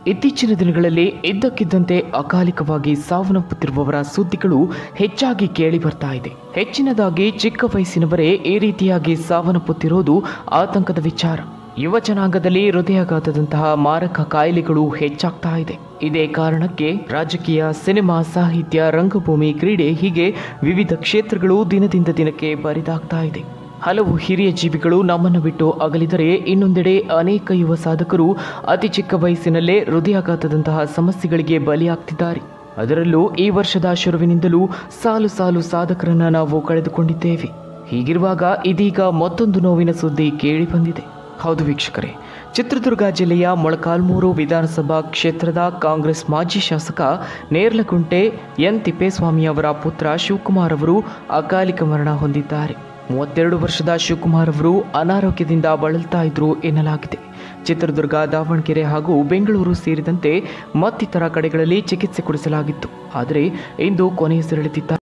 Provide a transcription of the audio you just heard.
ಇತ್ತೀಚಿನ ದಿನಗಳಲ್ಲಿ ಇದ್ದಕ್ಕಿದ್ದಂತೆ ಅಕಾಲಿಕವಾಗಿ ಸಾವನ್ನಪ್ಪುತ್ತಿರುವವರ ಸುದ್ದಿಗಳು ಹೆಚ್ಚಾಗಿ ಕೇಳಿ ಬರ್ತಾ ಇದೆ ಹೆಚ್ಚಿನದಾಗಿ ಚಿಕ್ಕ ವಯಸ್ಸಿನವರೇ ಈ ರೀತಿಯಾಗಿ ಸಾವನ್ನಪ್ಪುತ್ತಿರೋದು ಆತಂಕದ ವಿಚಾರ ಯುವ ಜನಾಂಗದಲ್ಲಿ ಹೃದಯಾಘಾತದಂತಹ ಮಾರಕ ಕಾಯಿಲೆಗಳು ಹೆಚ್ಚಾಗ್ತಾ ಇದೆ ಇದೇ ಕಾರಣಕ್ಕೆ ರಾಜಕೀಯ ಸಿನಿಮಾ ಸಾಹಿತ್ಯ ರಂಗಭೂಮಿ ಕ್ರೀಡೆ ಹೀಗೆ ವಿವಿಧ ಕ್ಷೇತ್ರಗಳು ದಿನದಿಂದ ದಿನಕ್ಕೆ ಬರಿದಾಗ್ತಾ ಇದೆ ಹಲವು ಹಿರಿಯ ಜೀವಿಗಳು ನಮ್ಮನ್ನು ಬಿಟ್ಟು ಅಗಲಿದರೆ ಇನ್ನೊಂದೆಡೆ ಅನೇಕ ಯುವ ಸಾಧಕರು ಅತಿ ಚಿಕ್ಕ ವಯಸ್ಸಿನಲ್ಲೇ ಹೃದಯಾಘಾತದಂತಹ ಸಮಸ್ಯೆಗಳಿಗೆ ಬಲಿಯಾಗ್ತಿದ್ದಾರೆ ಅದರಲ್ಲೂ ಈ ವರ್ಷದ ಶುರುವಿನಿಂದಲೂ ಸಾಲು ಸಾಲು ಸಾಧಕರನ್ನ ನಾವು ಕಳೆದುಕೊಂಡಿದ್ದೇವೆ ಹೀಗಿರುವಾಗ ಇದೀಗ ಮತ್ತೊಂದು ನೋವಿನ ಸುದ್ದಿ ಕೇಳಿ ಬಂದಿದೆ ಹೌದು ವೀಕ್ಷಕರೇ ಚಿತ್ರದುರ್ಗ ಜಿಲ್ಲೆಯ ಮೊಳಕಾಲ್ಮೂರು ವಿಧಾನಸಭಾ ಕ್ಷೇತ್ರದ ಕಾಂಗ್ರೆಸ್ ಮಾಜಿ ಶಾಸಕ ನೇರ್ಲಗುಂಟೆ ಎನ್ ತಿಪ್ಪೇಸ್ವಾಮಿ ಅವರ ಪುತ್ರ ಶಿವಕುಮಾರ್ ಅವರು ಅಕಾಲಿಕ ಮರಣ ಹೊಂದಿದ್ದಾರೆ ಮೂವತ್ತೆರಡು ವರ್ಷದ ಶಿವಕುಮಾರ್ ಅವರು ಅನಾರೋಗ್ಯದಿಂದ ಬಳಲ್ತಾ ಇದ್ರು ಎನ್ನಲಾಗಿದೆ ಚಿತ್ರದುರ್ಗ ದಾವಣಗೆರೆ ಹಾಗೂ ಬೆಂಗಳೂರು ಸೇರಿದಂತೆ ಮತ್ತಿತರ ಕಡೆಗಳಲ್ಲಿ ಚಿಕಿತ್ಸೆ ಕೊಡಿಸಲಾಗಿತ್ತು ಆದರೆ ಇಂದು ಕೊನೆಯುಸಿರೆಳೆದಿದ್ದಾರೆ